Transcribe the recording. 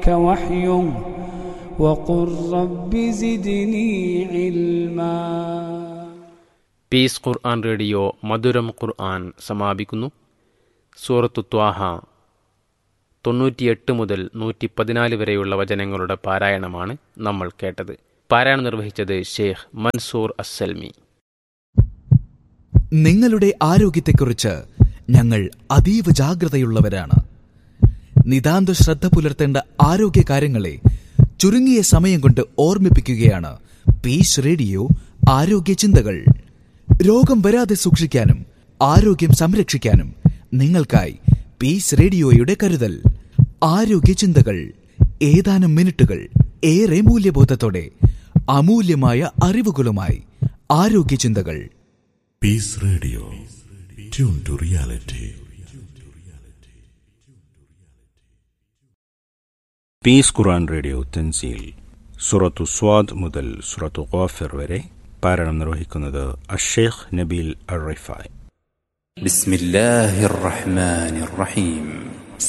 وحي وقل رب زدني علما piece ഖുർആൻ radio മധുരം ഖുർആൻ സമാപിക്കുന്നു സൂറത്തു ത്വാഹ തൊണ്ണൂറ്റിയെട്ട് മുതൽ നൂറ്റി പതിനാല് വരെയുള്ള വചനങ്ങളുടെ പാരായണമാണ് നമ്മൾ കേട്ടത് പാരായണം നിർവഹിച്ചത് ഷെയ്ഖ് മൻസൂർ അസ്സൽമി നിങ്ങളുടെ ആരോഗ്യത്തെക്കുറിച്ച് ഞങ്ങൾ അതീവ ജാഗ്രതയുള്ളവരാണ് നിതാന്ത ശ്രദ്ധ പുലർത്തേണ്ട ആരോഗ്യ കാര്യങ്ങളെ ചുരുങ്ങിയ സമയം കൊണ്ട് ഓർമ്മിപ്പിക്കുകയാണ് പീസ് റേഡിയോ ആരോഗ്യ ചിന്തകൾ രോഗം വരാതെ സൂക്ഷിക്കാനും ആരോഗ്യം സംരക്ഷിക്കാനും നിങ്ങൾക്കായി പീസ് റേഡിയോയുടെ കരുതൽ ആരോഗ്യ ചിന്തകൾ ഏതാനും മിനിറ്റുകൾ ഏറെ മൂല്യബോധത്തോടെ അമൂല്യമായ അറിവുകളുമായി ആരോഗ്യ ചിന്തകൾ Peace Radio. Tune to reality. Peace Quran radio തെൻസീൽ സുറത്തു സ്വാദ് മുതൽ സുറത്തു ഖാഫിർ വരെ പാരായണം നിർവഹിക്കുന്നത് അഷേഖ് നബീൽ അർ റിഫായ് بسم الله الرحمن الرحيم